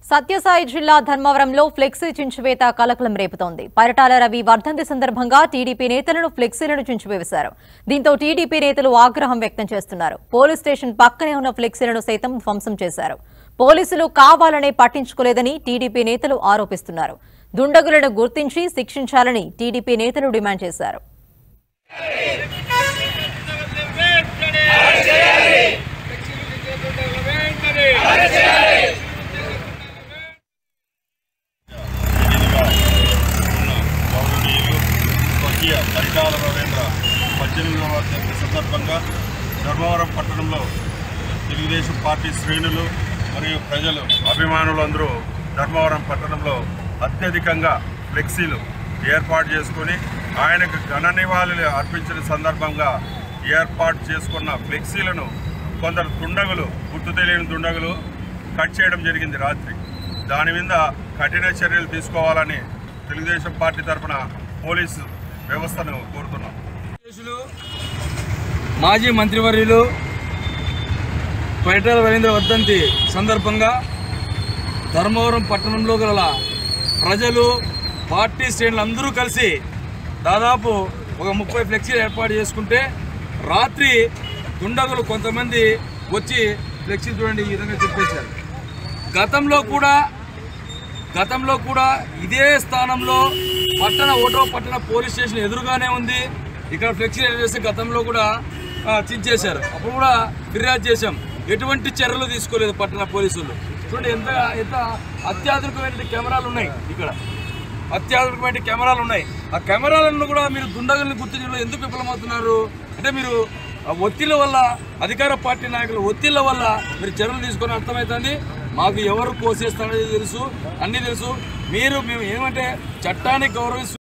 సత్యసాయి జిల్లా ధర్మవరంలో ఫ్లెక్సీ చించివేత కలకలం రేపుతోంది పరిటాల రవి వర్ధంతి సందర్భంగా టీడీపీ నేతలను ఫ్లెక్సీలను చించివేశారు దీంతో టీడీపీ నేతలు ఆగ్రహం వ్యక్తం చేస్తున్నారు పోలీస్ స్టేషన్ పక్కనే ఉన్న ఫ్లెక్సీలను సైతం ధ్వంసం చేశారు పోలీసులు కావాలనే పట్టించుకోలేదని టీడీపీ నేతలు ఆరోపిస్తున్నారు దుండగులను గుర్తించి శిక్షించాలని టీడీపీ నేతలు డిమాండ్ చేశారు ఉన్న గౌరవనీయులు స్వర్గీయ పరిటాల రవీంద్ర పద్దెనిమిదవ వర్ధంతి సందర్భంగా ధర్మవరం పట్టణంలో తెలుగుదేశం పార్టీ శ్రేణులు మరియు ప్రజలు అభిమానులందరూ ధర్మవరం పట్టణంలో అత్యధికంగా ఫ్లెక్సీలు ఏర్పాటు చేసుకొని ఆయనకు ఘన నివాళులు అర్పించిన సందర్భంగా ఏర్పాటు చేసుకున్న ఫ్లెక్సీలను కొందరు దుండగులు గుర్తు తెలియని దుండగులు కట్ చేయడం జరిగింది రాత్రి దాని మీద కఠిన చర్యలు తీసుకోవాలని తెలుగుదేశం పార్టీ తరఫున పోలీసు వ్యవస్థను కోరుతున్నాం అధ్యక్షులు మాజీ మంత్రివర్యులు పరిటాల రవీంద్ర వర్ధంతి సందర్భంగా ధర్మవరం పట్టణంలో గల ప్రజలు పార్టీ శ్రేణులు అందరూ కలిసి దాదాపు ఒక ముప్పై ఫ్లెక్సీలు ఏర్పాటు చేసుకుంటే రాత్రి దుండగులు కొంతమంది వచ్చి ఫ్లెక్సీలు చూడండి ఈ విధంగా చెప్పేశారు గతంలో కూడా గతంలో కూడా ఇదే స్థానంలో పట్టణ ఓటో పట్టణ పోలీస్ స్టేషన్ ఎదురుగానే ఉంది ఇక్కడ ఫ్లెక్సీ చేస్తే గతంలో కూడా ఆ, చించేశారు అప్పుడు కూడా ఫిర్యాదు చేశాం ఎటువంటి చర్యలు తీసుకోలేదు పట్టణ పోలీసులు చూడండి ఎంత ఎంత అత్యాధునికమైన కెమెరాలు ఉన్నాయి ఇక్కడ అత్యాధునికమైన కెమెరాలు ఉన్నాయి ఆ కెమెరాలను కూడా మీరు దుండగుల్ని గుర్తించడంలో ఎందుకు విఫలమవుతున్నారు అంటే మీరు ఆ ఒత్తిళ్ళ వల్ల అధికార పార్టీ నాయకుల ఒత్తిళ్ళ వల్ల మీరు చర్యలు తీసుకొని అర్థమవుతుంది మాకు ఎవరు కోసేస్తారనేది తెలుసు అన్నీ తెలుసు మీరు మేము ఏమంటే చట్టాన్ని గౌరవిస్తూ